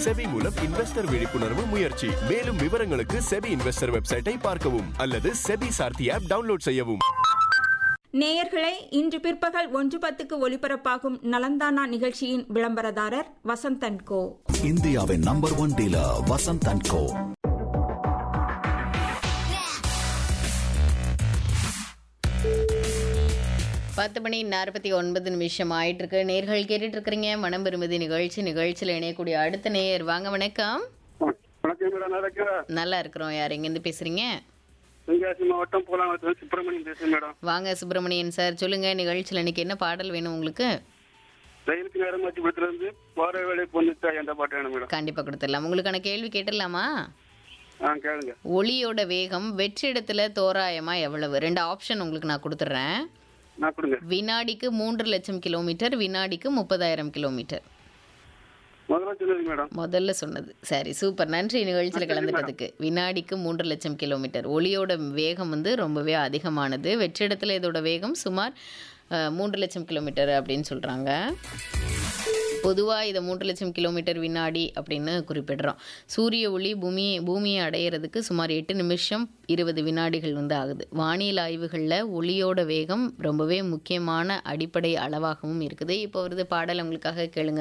SEBI மூலம் investor விழிப்புணர்வு முயற்சி மேலும் விவரங்களுக்கு செபி இன்வெஸ்டர் வெப்சைட்டை பார்க்கவும் அல்லது செபி சார்த்தி ஆப் டவுன்லோட் செய்யவும் நேயர்களே இன்று பிற்பகல் ஒன்று பத்துக்கு ஒலிபரப்பாகும் நலந்தானா நிகழ்ச்சியின் விளம்பரதாரர் வசந்தன் கோ இந்தியாவின் number one dealer Vasanth and co பத்து மணி நாற்பத்தி ஒன்பது நிமிஷம் ஆயிட்டு இருக்கு நேர்கள் கேட்டுட்டு இருக்கிறீங்க மனம் விரும்புதி நிகழ்ச்சி நிகழ்ச்சியில் இணையக்கூடிய அடுத்த நேயர் வாங்க வணக்கம் வணக்கம் மேடம் நல்லா இருக்கிறா நல்லா இருக்கிறோம் யார் எங்கேருந்து பேசுறீங்க தென்காசி மாவட்டம் போலாவரத்துல சுப்பிரமணியம் பேசுறேன் மேடம் வாங்க சுப்பிரமணியன் சார் சொல்லுங்க நிகழ்ச்சியில் இன்னைக்கு என்ன பாடல் வேணும் உங்களுக்கு ரயிலுக்கு நேரம் வச்சு படத்துல இருந்து வார வேலை பொண்ணுத்தா என்ற பாட்டு வேணும் மேடம் கண்டிப்பாக கொடுத்துடலாம் உங்களுக்கான கேள்வி கேட்டுடலாமா ஆ கேளுங்க ஒளியோட வேகம் வெற்றிடத்துல தோராயமா எவ்வளவு ரெண்டு ஆப்ஷன் உங்களுக்கு நான் கொடுத்துட்றேன் நான் கொடுங்க வினாடிக்கு மூன்று லட்சம் கிலோமீட்டர் வினாடிக்கு முப்பதாயிரம் கிலோமீட்டர் முதல்ல சொன்னது மேடம் முதல்ல சொன்னது சரி சூப்பர் நன்றி நிகழ்ச்சியில் கலந்துட்டதுக்கு வினாடிக்கு மூன்று லட்சம் கிலோமீட்டர் ஒளியோட வேகம் வந்து ரொம்பவே அதிகமானது வெற்றிடத்தில் இதோட வேகம் சுமார் அஹ், மூன்று லட்சம் கிலோமீட்டர் அப்படின்னு சொல்கிறாங்க பொதுவாக இதை மூன்று லட்சம் கிலோமீட்டர் வினாடி அப்படின்னு குறிப்பிடுறோம் சூரிய ஒளி பூமி பூமியை அடையிறதுக்கு சுமார் எட்டு நிமிஷம் இருபது வினாடிகள் வந்து ஆகுது வானியல் ஆய்வுகளில் ஒளியோட வேகம் ரொம்பவே முக்கியமான அடிப்படை அளவாகவும் இருக்குது இப்போ வருது பாடல் உங்களுக்காக கேளுங்க